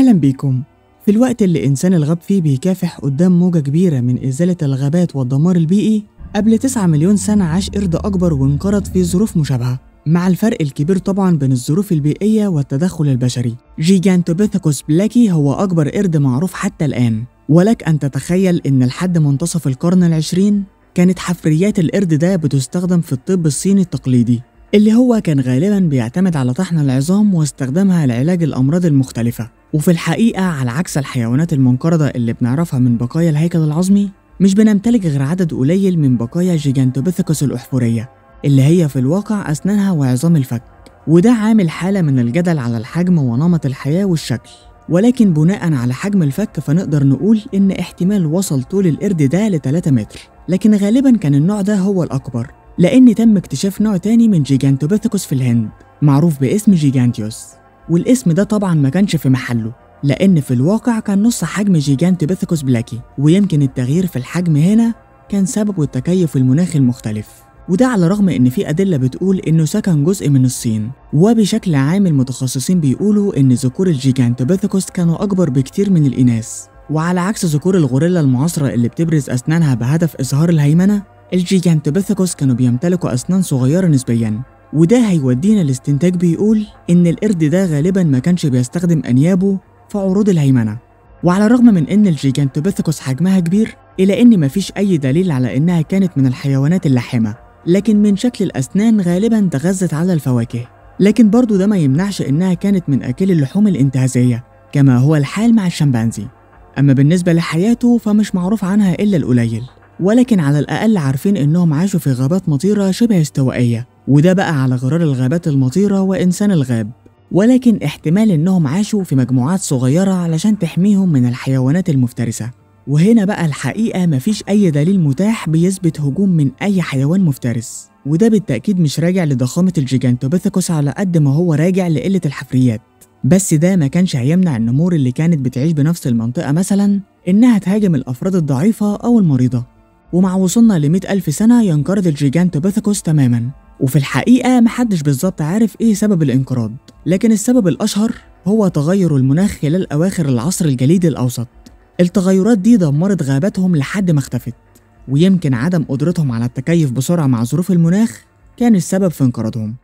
أهلا بيكم في الوقت اللي إنسان الغاب فيه بيكافح قدام موجة كبيرة من إزالة الغابات والدمار البيئي قبل 9 مليون سنة عاش قرد أكبر وانقرض في ظروف مشابهة مع الفرق الكبير طبعا بين الظروف البيئية والتدخل البشري جيجانتوبيثيكوس بلاكي هو أكبر قرد معروف حتى الآن ولك أن تتخيل إن لحد منتصف القرن العشرين كانت حفريات القرد ده بتستخدم في الطب الصيني التقليدي اللي هو كان غالبا بيعتمد على طحن العظام واستخدامها لعلاج الأمراض المختلفة وفي الحقيقة على عكس الحيوانات المنقرضة اللي بنعرفها من بقايا الهيكل العظمي مش بنمتلك غير عدد قليل من بقايا جيجانتوبيثيكوس الأحفورية اللي هي في الواقع أسنانها وعظام الفك وده عامل حالة من الجدل على الحجم ونمط الحياة والشكل ولكن بناء على حجم الفك فنقدر نقول إن احتمال وصل طول القرد ده ل 3 متر لكن غالبا كان النوع ده هو الأكبر لأن تم اكتشاف نوع تاني من جيجانتوبيثيكوس في الهند معروف باسم جيجانتيوس والاسم ده طبعا ما كانش في محله لأن في الواقع كان نص حجم جيجانتوبيثيكوس بلاكي ويمكن التغيير في الحجم هنا كان سببه التكيف المناخي المختلف وده على الرغم ان في ادله بتقول انه سكن جزء من الصين وبشكل عام المتخصصين بيقولوا ان ذكور الجيجانتوبيثيكوس كانوا اكبر بكتير من الاناث وعلى عكس ذكور الغوريلا المعاصره اللي بتبرز اسنانها بهدف اظهار الهيمنه الجيجانتوبيثيكوس كانوا بيمتلكوا اسنان صغيره نسبيا وده هيودينا لاستنتاج بيقول ان القرد ده غالبا ما كانش بيستخدم انيابه في عروض الهيمنه وعلى الرغم من ان الجيجانتوبيثيكوس حجمها كبير الا ان مفيش اي دليل على انها كانت من الحيوانات اللحمه لكن من شكل الأسنان غالبا تغذت على الفواكه لكن برضو ده ما يمنعش إنها كانت من أكل اللحوم الانتهازية كما هو الحال مع الشمبانزي أما بالنسبة لحياته فمش معروف عنها إلا القليل ولكن على الأقل عارفين إنهم عاشوا في غابات مطيرة شبه استوائية وده بقى على غرار الغابات المطيرة وإنسان الغاب ولكن احتمال إنهم عاشوا في مجموعات صغيرة علشان تحميهم من الحيوانات المفترسة وهنا بقى الحقيقة مفيش أي دليل متاح بيثبت هجوم من أي حيوان مفترس وده بالتأكيد مش راجع لضخامة الجيجانتوبيثيكوس على قد ما هو راجع لقلة الحفريات بس ده ما كانش هيمنع النمور اللي كانت بتعيش بنفس المنطقة مثلا إنها تهاجم الأفراد الضعيفة أو المريضة ومع وصولنا ل ألف سنة ينقرض الجيجانتوبيثيكوس تماما وفي الحقيقة محدش بالظبط عارف إيه سبب الانقراض لكن السبب الأشهر هو تغير المناخ خلال أواخر العصر الجليدي الأوسط التغيرات دي دمرت غاباتهم لحد ما اختفت ويمكن عدم قدرتهم على التكيف بسرعة مع ظروف المناخ كان السبب في انقراضهم